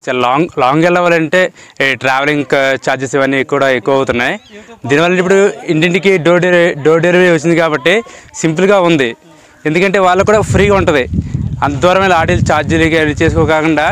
చాలా long long వెళ్ళాలంటే travelling charges ఇవన్నీ కూడా ఎక్కువ అవుతున్నాయి దీనివల్ల ఇప్పుడు ఇంటింటికి డోర్ డెలివరీ డోర్ డెలివరీ వచ్చింది కాబట్టి సింపుల్గా ఉంది ఎందుకంటే వాళ్ళకు కూడా ఫ్రీగా ఉంటుంది అంత దూరం వెళ్ళి ఆటోలు ఛార్జీలు అవి చేసుకోకుండా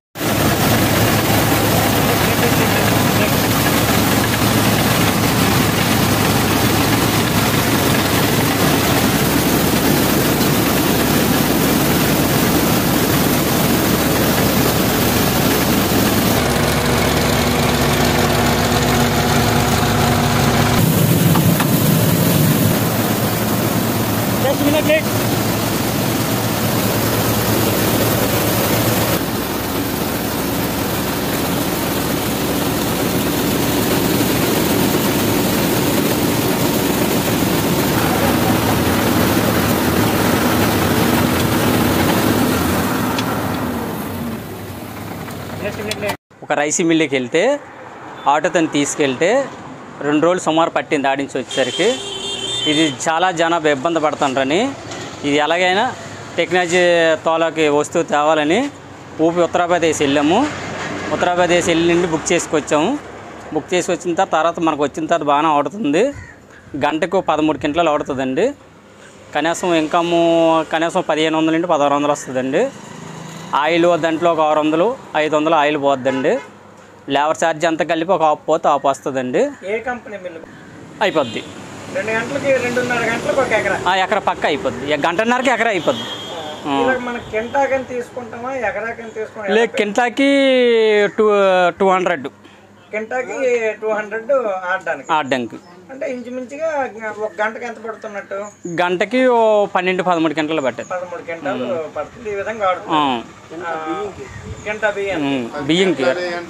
ఒక రైస్ మిల్లుకి వెళ్తే ఆటోతో తీసుకెళ్తే రెండు రోజులు సుమారు పట్టింది ఆడించి వచ్చేసరికి ఇది చాలా జనాభా ఇబ్బంది పడుతుండ్రని ఇది ఎలాగైనా టెక్నాలజీ తోలకి వస్తువు తేవాలని ఊపి ఉత్తరప్రదేశ్ వెళ్ళాము ఉత్తరప్రదేశ్ వెళ్ళి నుండి బుక్ చేసుకొచ్చాము బుక్ చేసి వచ్చిన తర్వాత తర్వాత మనకు వచ్చిన తర్వాత బాగానే ఆడుతుంది గంటకు పదమూడు క్వింటలు ఆడుతుందండి కనీసం ఇన్కమ్ కనీసం పదిహేను వందల నుండి పదహారు వందలు వస్తుందండి ఆయిల్ దాంట్లో ఒక ఆరు వందలు ఐదు వందలు ఆయిల్ పోద్దండి లేబర్ ఛార్జ్ అంతా కలిపి ఒక ఆపు పోతే ఆపు వస్తుందండి ఏ కంపెనీ మిల్లు అయిపోద్ది రెండు గంటలకి రెండున్నర గంటలకు ఒక ఎకరా ఆ ఎకర పక్క అయిపోద్ది ఇక గంటన్నరకి ఎకర అయిపోద్ది ఇలా మన కింటాకని తీసుకుంటామా ఎకరాకని తీసుకుంటామా లే కింటాకి టూ టూ హండ్రెడ్ కింటాకి టూ హండ్రెడ్ ఆడడానికి ఆడడానికి అంటే ఇంచుమించుగా ఒక గంటకి ఎంత పడుతున్నట్టు గంటకి ఓ పన్నెండు పదమూడు గంటలు పట్టేది పదమూడు గంటలు పడుతుంది ఈ విధంగా ఆడుతుంది ఆ, ఆ, కింటా బియ్యం ఉమ్, బియ్యంకి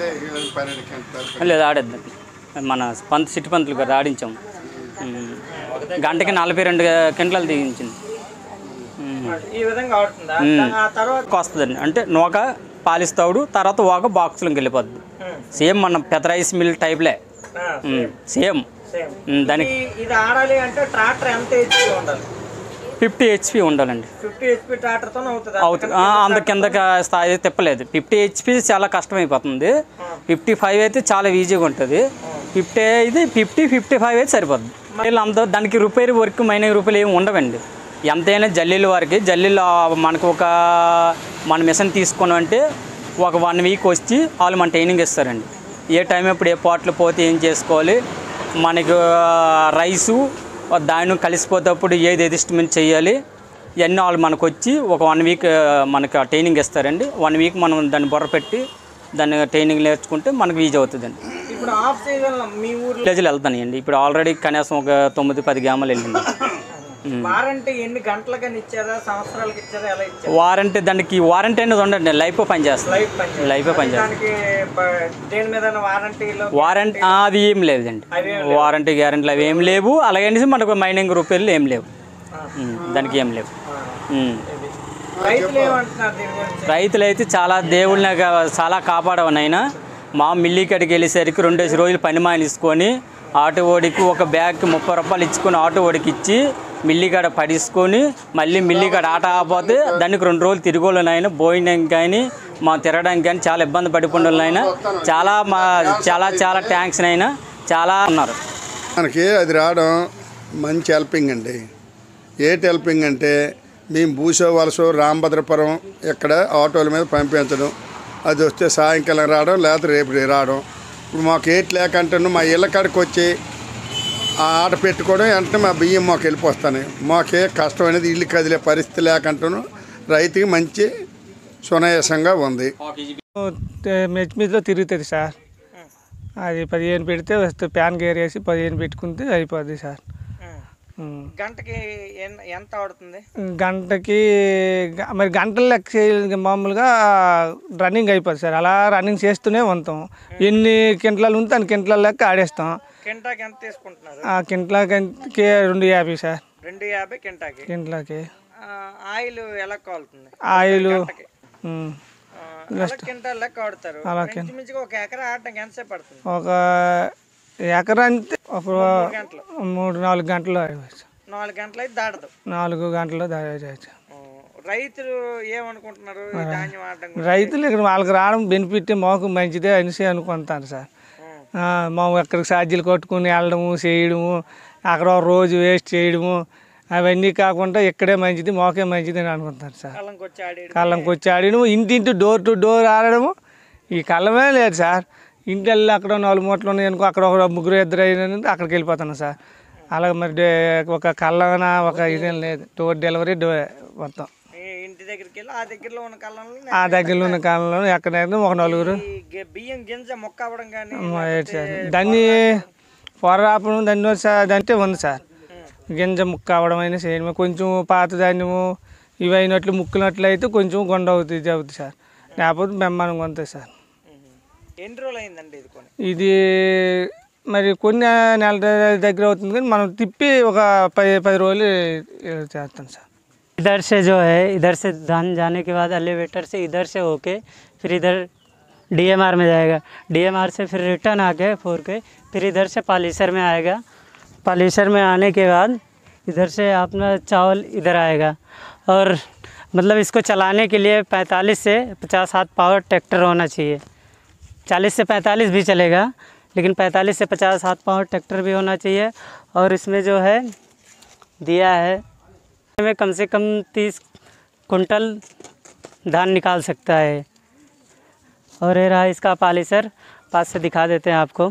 లేదు ఆడేద్దాం మన పంత సిట్టి పంతులు కదా ఆడించాము ఉమ్, గంటకి నలభై రెండు గంటలు దిగించింది ఉమ్. ఈ విధంగా ఆడుతుందా ఆ తర్వాత వస్తుందండి అంటే నూక పాలిస్తాడు తర్వాత ఒక బాక్స్లోకి వెళ్ళిపోద్ది ఉమ్, సేమ్ మన పెద్ద రైస్ మిల్ టైప్లే ఆ, ఉమ్, సేమ్ సేమ్ ఉమ్, దానికి ఈ- ఇది ఆడాలి అంటే ట్రాక్టర్ ఎంత హెచ్పి ఉండాలి ఫిఫ్టీ హెచ్పి ఉండాలండి ఫిఫ్టీ హెచ్పి ట్రాక్టర్తో అవుతుంది అవుతుంది ఆ, అంత కిందకి స్థాయి తిప్పలేదు ఫిఫ్టీ హెచ్పి చాలా కష్టమైపోతుంది ఫిఫ్టీ ఫైవ్ అయితే చాలా ఈజీగా ఉంటుంది ఫిఫ్టీ అయితే ఫిఫ్టీ ఫిఫ్టీ ఫైవ్ అయితే సరిపోతుంది వీళ్ళు అంత దానికి రిపేర్ వర్క్ మైనింగ్ రూపాయలు ఏమి ఉండవండి ఎంతైనా జల్లీల వారికి జల్లీలో మనకు ఒక మన మిషన్ తీసుకున్నాం అంటే ఒక వన్ వీక్ వచ్చి వాళ్ళు మన ట్రైనింగ్ ఇస్తారండి ఏ టైం ఎప్పుడు ఏ పాటలు పోతే ఏం చేసుకోవాలి మనకు రైసు దాన్ని కలిసిపోతేప్పుడు ఏది అడ్జస్ట్మెంట్ చేయాలి ఇవన్నీ వాళ్ళు మనకు వచ్చి ఒక వన్ వీక్ మనకు ఆ ట్రైనింగ్ ఇస్తారండి వన్ వీక్ మనం దాన్ని బుర్ర పెట్టి దాన్ని ట్రైనింగ్ నేర్చుకుంటే మనకు ఈజీ అవుతుందండి ఇప్పుడు ఆఫ్ సీజన్ లో మీ ఊర్లో విలేజ్లో వెళ్తానండి ఇప్పుడు ఆల్రెడీ కనీసం ఒక తొమ్మిది పది గ్రామాలు వెళ్ళింది వారంటీ ఎన్ని గంటలకని ఇచ్చారా సంవత్సరాలకి ఇచ్చారా ఎలా ఇచ్చారు వారంటీ దానికి వారంటీ అనేది ఉండదు లైఫ్ పని చేస్తుంది లైఫ్ పని లైఫ్ పని చేస్తుంది దానికి బ- దేని మీద వారంటీలో వారంటీ అది ఏం లేదండి వారంటీ గ్యారంటీలు అవి ఏం లేవు అలాగే మనకు మైనింగ్ రూపాయలు ఏం లేవు ఉమ్, దానికి ఏం లేవు ఉమ్. రైతులు ఏమంటున్నారు దీని గురించి రైతులు అయితే చాలా దేవుళ్ళని గా- చాలా కాపాడవనైనా మా మిల్లి కాడికి వెళ్ళేసరికి రెండేసి రోజులు పని మానేసుకొని ఆటో ఓడికి ఒక బ్యాగ్కి ముప్పై రూపాయలు ఇచ్చుకొని ఆటో ఓడికి ఇచ్చి మిల్లి కాడ పడేసుకొని మళ్ళీ మిల్లి కాడ ఆట ఆపోతే దానికి రెండు రోజులు తిరుగులనైనా భోజనం కానీ మా తిరగడానికి కానీ చాలా ఇబ్బంది పడిపోయిన చాలా మా చాలా చాలా ట్యాంక్స్ అయినా చాలా ఉన్నారు మనకి అది రావడం మంచి హెల్పింగ్ అండి ఏటి హెల్పింగ్ అంటే మేము భూసో వలసో రామభద్రపురం ఇక్కడ ఆటోల మీద పంపించడం అది వస్తే సాయంకాలం రావడం లేకపోతే రేపు రావడం ఇప్పుడు మాకు ఏటి లేకంటాను మా ఇళ్ళ కాడికి వచ్చి ఆ ఆట పెట్టుకోవడం వెంటనే మా బియ్యం మాకు వెళ్ళిపోస్తాను మాకే కష్టం అనేది ఇల్లు కదిలే పరిస్థితి లేకంటాను రైతుకి మంచి సునాయాసంగా ఉంది మెచ్ మీదలో తిరుగుతుంది సార్ అది పదిహేను పెడితే వస్తే ప్యాన్ గేర్ వేసి పదిహేను పెట్టుకుంటే అయిపోద్ది సార్ ఉం. గంటకి ఎన్- ఎంత ఆడుతుంది గంటకి గ- మరి గంటలు లెక్క చేయాలి మామూలుగా రన్నింగ్ అయిపోద్ది సార్ అలా రన్నింగ్ చేస్తూనే ఉంటాం ఎన్ని కింటలు ఉంటే అన్ని కింటల లెక్క ఆడేస్తాం కింటాకి ఎంత తీసుకుంటున్నారు ఆ కింటలకి రెండు యాభై సార్ రెండు యాభై కింటాకి కింటలకి ఆ, ఆయిల్ ఎలా కాలుతుంది ఆయిల్ గంటకి ఉం. ఆ, అలా కింటాల్ లెక్క ఆడతారు అలా ఇంచుమించుగా ఒక ఎకరా ఆడటానికి ఎంతసేపు పడుతుంది ఒక ఎకరా అంతే ఒక గంటలు మూడు నాలుగు గంటలు అయిపోవచ్చు నాలుగు గంటలు అయితే దాడదు నాలుగు గంటలు దాచేయచ్చు ఆ, రైతులు ఏమనుకుంటున్నారు ఈ ధాన్యం ఆడడం గురించి? రైతులు ఇక్కడ వాళ్ళకి రావడం బెనిఫిట్ మాకు మంచిదే అనేసి అనుకుంటాను సార్ ఆ, మా ఎక్కడికి ఛార్జీలు కట్టుకుని వెళ్ళడము చేయడము అక్కడ ఒక రోజు వేస్ట్ చేయడము అవన్నీ కాకుండా ఇక్కడే మంచిది మాకే మంచిది అని అనుకుంటాను సార్ కళ్ళంకి వచ్చి ఆడేయడం. కళ్ళంకి వచ్చి ఆడడము ఇంటింటి డోర్ టు డోర్ ఆడడము ఈ కళ్ళమే లేదు సార్ ఇంటి వెళ్ళి అక్కడ నాలుగు మూటలు ఉన్నాయి అనుకో అక్కడ ఒక ముగ్గురు ఇద్దరు అయినా అక్కడికి వెళ్ళిపోతాను సార్ అలాగే మరి డే- ఒక కళ్ళన ఒక ఇదేం లేదు డోర్ డెలివరీ డో మొత్తం ఈ ఇంటి దగ్గరికి వెళ్ళి ఆ దగ్గరలో ఉన్న కళ్ళంలో ఆ దగ్గరలో ఉన్న కాలంలో ఎక్కడైనా ఒక నలుగురు ఈ గె- బియ్యం గింజ మొక్క అవ్వడం కానీ మా ఏడు సార్ దాన్ని పొరరాపడం దాన్ని అంటే ఉంది సార్ గింజ ముక్క అవడం అయినా చేయడం కొంచెం పాత ధాన్యము ఇవి అయినట్లు ముక్కునట్లు అయితే కొంచెం కొండ అవుతుంది అవుతుంది సార్ లేకపోతే బ్రహ్మాండంగా ఉంటుంది సార్ ఎన్ని రోజులు అయిందండి ఇది కొని ఇది మరి కొన్ని నెల దగ్గర అవుతుంది కానీ మనం తిప్పి ఒక పది పది రోజులు చేస్తాం సార్ इधर से जो है इधर से धान जाने के बाद एलिवेटर से इधर से होके फिर इधर डीएमआर में जाएगा डीएमआर से फिर रिटर्न आके फोर के फिर इधर से पालीसर में आएगा पालीसर में आने के बाद इधर से अपना चावल इधर आएगा और मतलब इसको चलाने के लिए 45 से 50 हाथ पावर ट्रैक्टर होना चाहिए 40 से 45 भी चलेगा लेकिन 45 से 50 हाथ पावर ट्रैक्टर भी होना चाहिए और इसमें जो है दिया है में कम से कम 30 कुंटल धान निकाल सकता है और ये रहा इसका पालिसर पास से दिखा देते हैं आपको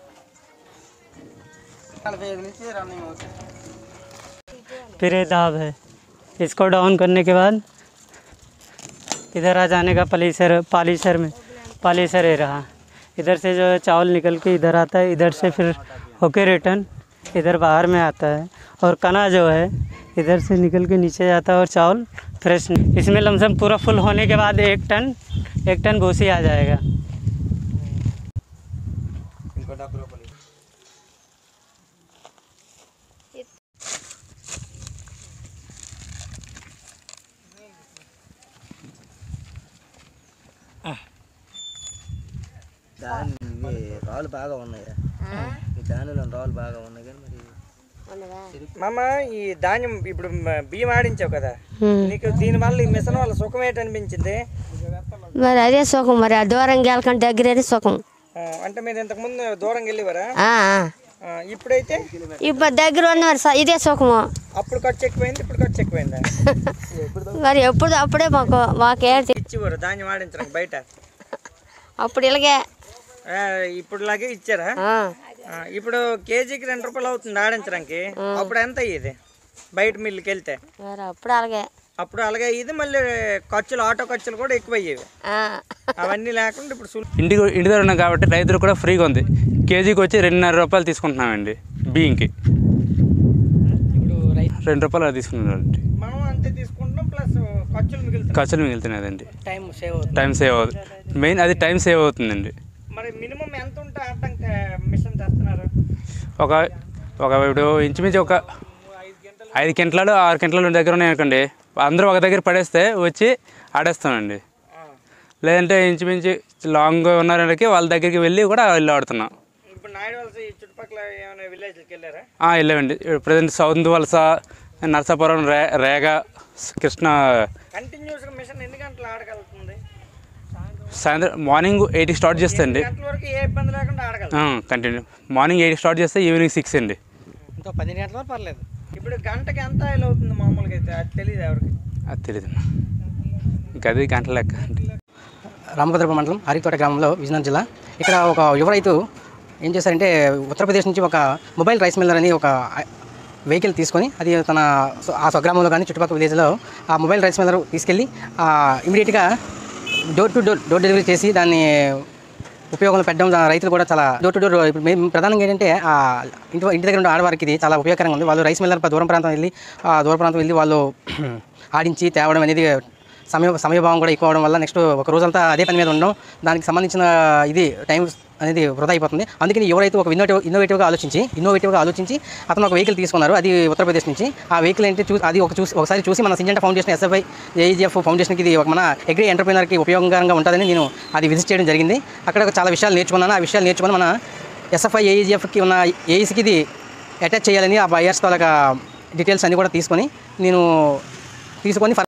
फिर ये दाब है इसको डाउन करने के बाद इधर आ जाने का पलीसर पालीसर में पालीसर ये रहा इधर से जो है चावल निकल के इधर आता है इधर से फिर होके रिटर्न इधर बाहर में आता है और कना जो है इधर से निकल के नीचे जाता है और चावल फ्रेश इसमें लमसम पूरा फुल होने के बाद एक टन एक टन भूसी आ जाएगा దాని ఇవి రాళ్ళు బాగా ఉన్నాయి ఈ దానిలో రాళ్ళు బాగా ఉన్నాయి కానీ మరి మామ ఈ ధాన్యం ఇప్పుడు మ- బియ్యం ఆడించావు కదా నీకు దీని వల్ల ఈ మిషన్ వల్ల సుఖం ఏంటి అనిపించింది మరి అదే సుఖం మరి ఆ దూరం గెలకంటే దగ్గరే సుఖం ఆ, అంటే మీరు ఇంతకు ముందు దూరం వెళ్ళేవారా ఆ, ఆ. ఆ, ఇప్పుడైతే ఇప్పుడు దగ్గర ఉన్న మరి స- ఇదే సుఖము అప్పుడు ఖర్చు ఎక్కువైంది ఇప్పుడు ఖర్చు ఎక్కువైందా మరి ఎప్పుడు అప్పుడే మాకు మాకే ఇచ్చేవారు ధాన్యం ఆడించడానికి బయట అప్పుడు ఇలాగే ఆ, ఇప్పుడులాగే ఇచ్చారా ఆ. ఆ, ఇప్పుడు కేజీకి రెండు రూపాయలు అవుతుంది ఆడించడానికి అప్పుడు ఎంత అయ్యేది బయట మిల్లుకి వెళ్తే మరి అప్పుడు అలాగే అప్పుడు అలాగే ఇది మళ్ళీ ఖర్చులు ఆటో ఖర్చులు కూడా ఎక్కువ అయ్యేవి ఆ. అవన్నీ లేకుండా ఇప్పుడు సులు- ఇంటికి ఇంటి దగ్గర ఉన్నాం కాబట్టి రైతులు కూడా ఫ్రీగా ఉంది కేజీకి వచ్చి రెండున్నర రూపాయలు తీసుకుంటున్నామండి బియ్యంకి రెండు రూపాయలు అలా తీసుకున్నారండి మనం అంతే తీసుకుంటాం ప్లస్ ఖర్చులు మిగులుతాయి ఖర్చులు మిగులుతున్నదండి టైం సేవ్ అవుతుంది టైం సేవ్ అవుతుంది మెయిన్ అది టైం సేవ్ అవుతుందండి మరి మినిమం ఎంత ఉంటే ఆడటానికి మిషన్ తెస్తున్నారు ఒక ఒక ఇప్పుడు ఇంచుమించు ఒక ఐదు గంటలు ఆరు గంటల దగ్గర ఉన్నాయి అనుకోండి అందరూ ఒక దగ్గర పడేస్తే వచ్చి ఆడేస్తామండి లేదంటే ఇంచుమించు లాంగ్ ఉన్న వాళ్ళకి వాళ్ళ దగ్గరికి వెళ్ళి కూడా వెళ్ళి ఆడుతున్నాం ఇప్పుడు నాయుడు వలస ఈ చుట్టుపక్కల ఏమైనా విలేజ్కి వెళ్ళారా ఆ, వెళ్ళామండి ప్రజెంట్ సౌత్ వలస నరసాపురం రే రేగ కృష్ణ కంటిన్యూస్గా మిషన్ ఎన్ని గంటలు ఆడగలుగుతుంది సాయంత్రం మార్నింగ్ ఎయిట్కి స్టార్ట్ చేస్తాండి గంటల వరకు ఏ ఇబ్బంది లేకుండా ఆడగలుగుతుంది కంటిన్యూ మార్నింగ్ ఎయిట్కి స్టార్ట్ చేస్తే ఈవినింగ్ సిక్స్ అండి ఇంకో పదిహేను గంటల వరకు పర్లేదు ఇప్పుడు గంటకి ఎంత ఆయిల్ అవుతుంది మామూలుగా అయితే అది తెలియదు ఎవరికి అది తెలియదు ఇంకా అది గంటల లెక్క అండి రామభద్రపురం మండలం హరితోట గ్రామంలో విజయనగరం జిల్లా ఇక్కడ ఒక యువ రైతు ఏం చేశారంటే ఉత్తరప్రదేశ్ నుంచి ఒక మొబైల్ రైస్ మిల్లర్ అని ఒక వెహికల్ తీసుకొని అది తన స్వ- ఆ స్వగ్రామంలో కానీ చుట్టుపక్కల విలేజ్లో ఆ మొబైల్ రైస్ మిల్లర్ తీసుకెళ్ళి ఇమీడియట్గా door to door door delivery చేసి దాన్ని ఉపయోగంలో పెట్టడం దా- రైతులు కూడా చాలా డోర్ టు డోర్ ఇప్పుడు మేము ప్రధానంగా ఏంటంటే ఆ ఇంటి ఇంటి దగ్గర ఉన్న ఆడవారికి ఇది చాలా ఉపయోగకరంగా ఉంది వాళ్ళు రైస్ మిల్లర్ దూరం ప్రాంతం వెళ్ళి ఆ దూర ప్రాంతం వెళ్ళి వాళ్ళు ఆడించి తేవడం అనేది సమయ సమయభావం కూడా ఎక్కువ అవడం వల్ల నెక్స్ట్ ఒక రోజంతా అదే పని మీద ఉండడం దానికి సంబంధించిన ఇది టైం అనేది వృధా అయిపోతుంది అందుకని ఎవరైతే ఒక ఇన్నోవేటివ్ ఇన్నోవేటివ్గా ఆలోచించి ఇన్నోవేటివ్గా ఆలోచించి అతను ఒక వెహికల్ తీసుకున్నారు అది ఉత్తరప్రదేశ్ నుంచి ఆ వెహికల్ ఏంటి చూ అది ఒక చూసి ఒకసారి చూసి మన సింజంట ఫౌండేషన్ ఎస్ఎఫ్ఐ ఏఈజిఎఫ్ ఫౌండేషన్కి ఇది ఒక మన అగ్రి ఎంటర్ప్రీనర్కి ఉపయోగకరంగా ఉంటుందని నేను అది విజిట్ చేయడం జరిగింది అక్కడ చాలా విషయాలు నేర్చుకున్నాను ఆ విషయాలు నేర్చుకుని మన ఎస్ఎఫ్ఐ ఏఈజిఎఫ్కి ఉన్న ఏఈసికి ఇది అటాచ్ చేయాలని ఆ బయర్స్ వాళ్ళ డీటెయిల్స్ అన్నీ కూడా తీసుకొని నేను తీసుకొని